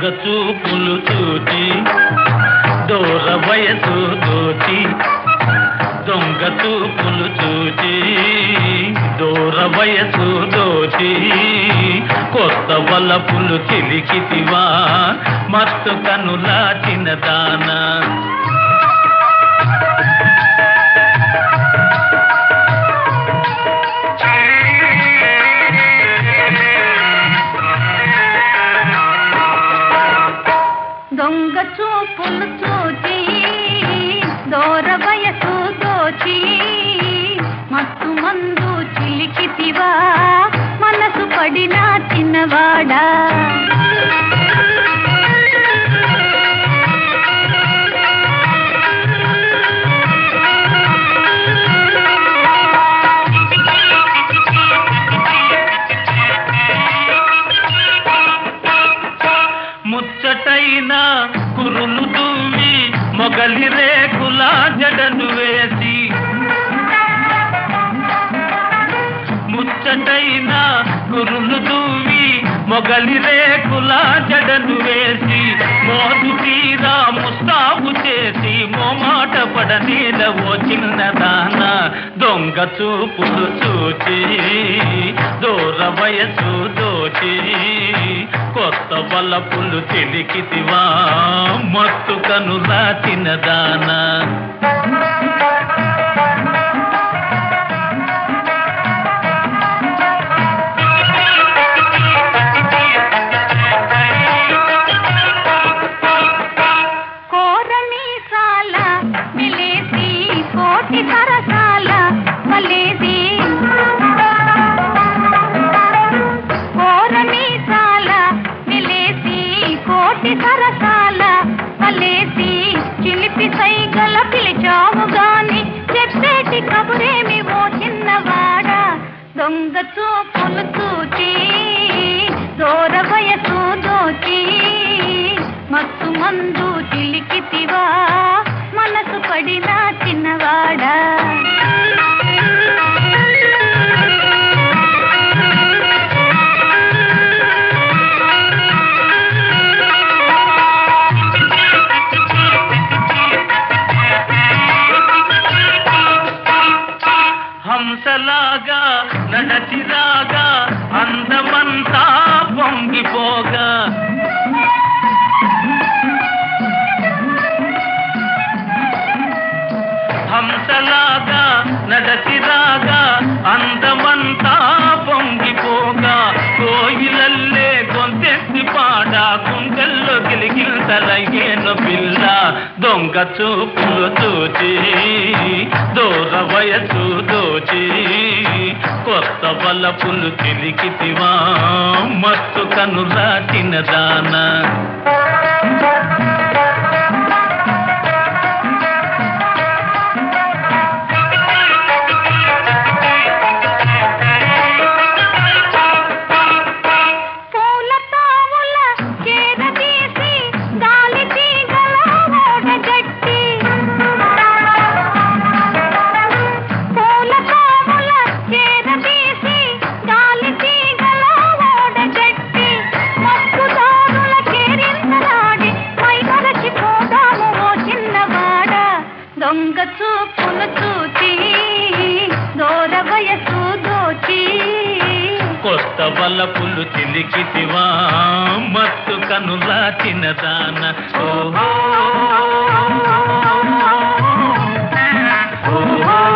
చూపులు చూచి దూర వయసు దోచి దొంగ చూపులు చూచి దూర వయసు దోచి కొత్త వలపులు చిలికితివా మత్తు కనులా చిన్నదానా దొంగ చూపులు చూచి దూర వయసు దోచి మత్తు మందు చిలికితివా మనసు పడిన చిన్నవాడా ముచ్చటైన కురులు దువ్వి మొగలి రేకుల జడను వేసి ముచ్చటైన కురులు దువ్వి మొగలి రేకుల జడను వేసి మోదు తీరా ముస్తాబు చేసి మోమాట పడనీల ఓ చిన్నదాన దొంగ చూపులు చూచి దూర వయసు దోచి కొత్త బలపులు తెలికితివా మత్తు కనులా చిన్నదానా కోరమీసాల మిలేసి కోటి సరసాల మలేసి కోరమీసాల మిలేసి కోటి సరసాల మలేసి చిలిపి సైగల పిలిచావు గాని చెప్పేటి కబురేమి ఓ చిన్నవాడా దొంగ చూపులు చూచి దూర వయసు దోచి మత్తు మందు చిలికితివా మనసు పడిన చిన్నవాడా హంసలాగా నడచిరాగా అందమంతా పొంగిపోగా హంసలాగా నడచిరాగా అందమంతా పొంగిపోగా కోయిలల్లే గొంతెత్తి పాడ గుండెల్లో గిలిగిల్తలయ్యేను పిల్ల దొంగ చూపులు చూచి దూర వయసు దోచి కొత్త బలపులు చిలికితివా మత్తు కనులా చిన్నదానా పూల తావుల చేరదీసి గాలి తీగల ఓడగట్టి పూల తావుల చేరదీసి గాలి తీగల ఓడగట్టి మక్కుదారుల కేరింతలాడి మై మరచిపోదాము ఓ చిన్నవాడా దొంగ చూపులు చూచి దూర వయసు దోచి కొత్త వలపులు చిలికితివా మత్తు కనులా చిన్నదాన ఓహో ఓహో